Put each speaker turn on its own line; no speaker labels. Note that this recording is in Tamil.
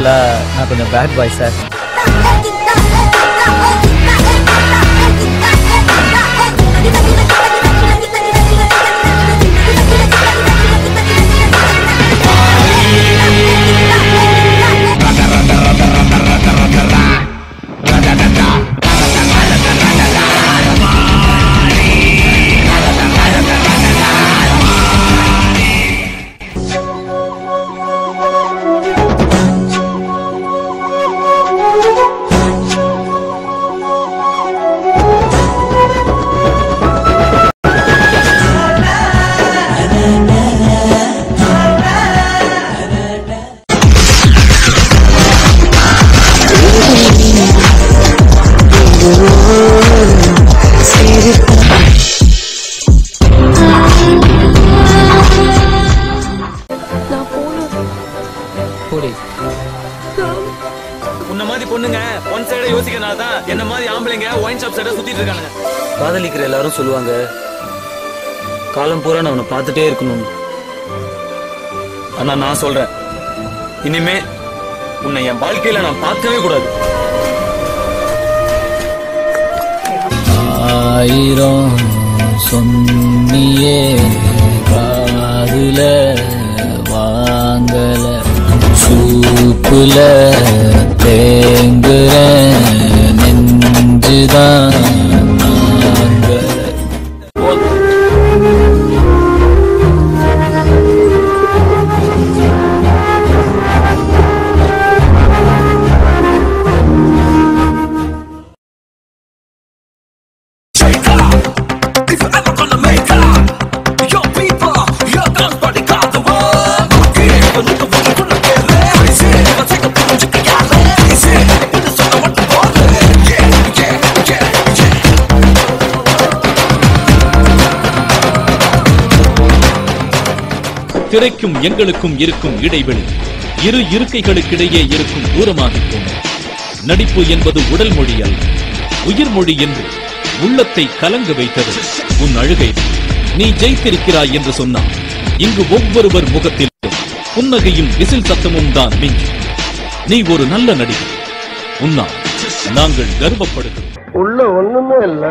ஆக்சுவலா நான் கொஞ்சம் பேட் பாய் சார்
கூடி
உன்ன மாதிரி பொண்ணுங்க ஒன் சைடா யோசிக்கிறனால தான் என்ன மாதிரி ஆம்பளைங்க ஒயின் ஷாப் சைடா சுத்திட்டு இருக்கானுங்க
காதலிக்கிற எல்லாரும் சொல்லுவாங்க காலம் பூரா நான் உன்னை பார்த்துட்டே இருக்கணும்
ஆனா நான் சொல்றேன் இனிமே உன்னை என் வாழ்க்கையில நான் பார்க்கவே கூடாது
ஆயிரம் சொன்னியே காதுல வாங்கல சூப்புல தேங்குற நெஞ்சுதான் நாங்கல
திரைக்கும் எங்களுக்கும் இருக்கும் இடைவெளி இரு இருக்கைகளுக்கிடையே இருக்கும் தூரமாகிப் போனது நடிப்பு என்பது உடல் மொழி அல்ல உயிர் மொழி என்று உள்ளத்தை கலங்க வைத்தது உன் அழுகை நீ ஜெயித்திருக்கிறாய் என்று சொன்னான் இங்கு ஒவ்வொருவர் முகத்திலும் புன்னகையும் விசில் சத்தமும் தான் மிஞ்சும் நீ ஒரு நல்ல நடிகர் உன்னால் நாங்கள் கர்வப்படுகிறோம்
உள்ள ஒண்ணுமே இல்ல